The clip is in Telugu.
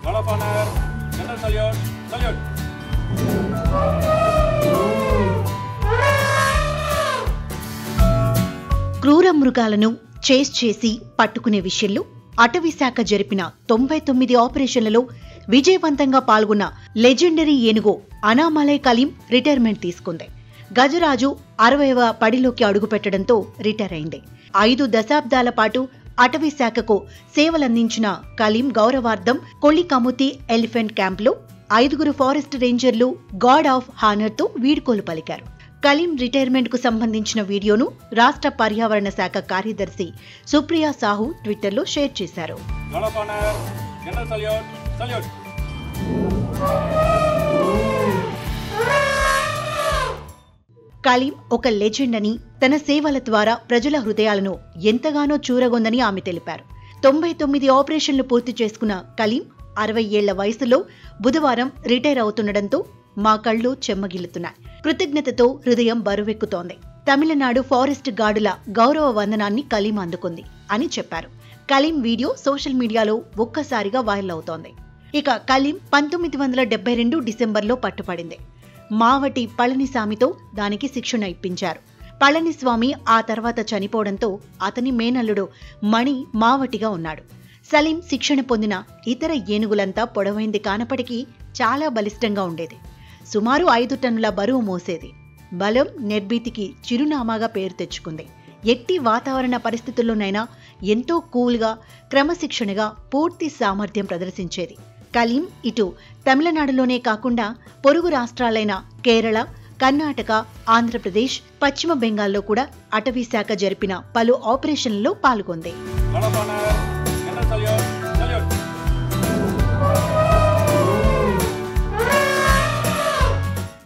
Guard of honor. General salute. Salute. క్రూర మృగాలను చేస్ చేసి పట్టుకునే విషయంలో అటవీ శాఖ జరిపిన తొంభై తొమ్మిది ఆపరేషన్లలో విజయవంతంగా పాల్గొన్న లెజెండరీ ఏనుగు అనామలై కలీం రిటైర్మెంట్ తీసుకుంది గజరాజు అరవైవ పడిలోకి అడుగుపెట్టడంతో రిటైర్ అయింది ఐదు దశాబ్దాల పాటు అటవీ శాఖకు సేవలందించిన కలీం గౌరవార్థం కొల్లి కముతి ఎలిఫెంట్ క్యాంప్లో ఐదుగురు ఫారెస్ట్ రేంజర్లు గాడ్ ఆఫ్ హానర్తో వీడ్కోలు పలికారు కలీం రిటైర్మెంట్ కు సంబంధించిన వీడియోను రాష్ట్ర పర్యావరణ శాఖ కార్యదర్శి సుప్రియా సాహు ట్విట్టర్లో షేర్ చేశారు Guard of honor. General salute. Salute. Kaleem ఒక లెజెండ్ అని తన సేవల ద్వారా ప్రజల హృదయాలను ఎంతగానో చూరగొందని ఆమె తెలిపారు తొంభై తొమ్మిది ఆపరేషన్లు పూర్తి చేసుకున్న కలీం అరవై ఏళ్ల వయసులో బుధవారం రిటైర్ అవుతుండటంతో మా కళ్ళు చెమ్మగిల్లుతున్నాయి కృతజ్ఞతతో హృదయం బరువెక్కుతోంది తమిళనాడు ఫారెస్ట్ గార్డుల గౌరవ వందనాన్ని కలీం అందుకుంది అని చెప్పారు కలీం వీడియో సోషల్ మీడియాలో ఒక్కసారిగా వైరల్ అవుతోంది ఇక కలీం పంతొమ్మిది వందల డెబ్బై రెండు డిసెంబర్లో పట్టుపడింది మావటి పళనిస్వామితో దానికి శిక్షణ ఇప్పించారు పళనిస్వామి ఆ తర్వాత చనిపోవడంతో అతని మేనల్లుడు మణి మావటిగా ఉన్నాడు సలీం శిక్షణ పొందిన ఇతర ఏనుగులంతా పొడవైంది కానప్పటికీ చాలా బలిష్టంగా ఉండేది సుమారు ఐదు టన్నుల బరువు మోసేది బలం నిర్భీతికి చిరునామాగా పేరు తెచ్చుకుంది ఎట్టి వాతావరణ పరిస్థితుల్లోనైనా ఎంతో కూల్గా క్రమశిక్షణగా పూర్తి సామర్థ్యం ప్రదర్శించేది కలీం ఇటు తమిళనాడులోనే కాకుండా పొరుగు రాష్ట్రాలైన కేరళ కర్ణాటక ఆంధ్రప్రదేశ్ పశ్చిమ బెంగాల్లో కూడా అటవీ శాఖ జరిపిన పలు ఆపరేషన్లలో పాల్గొంది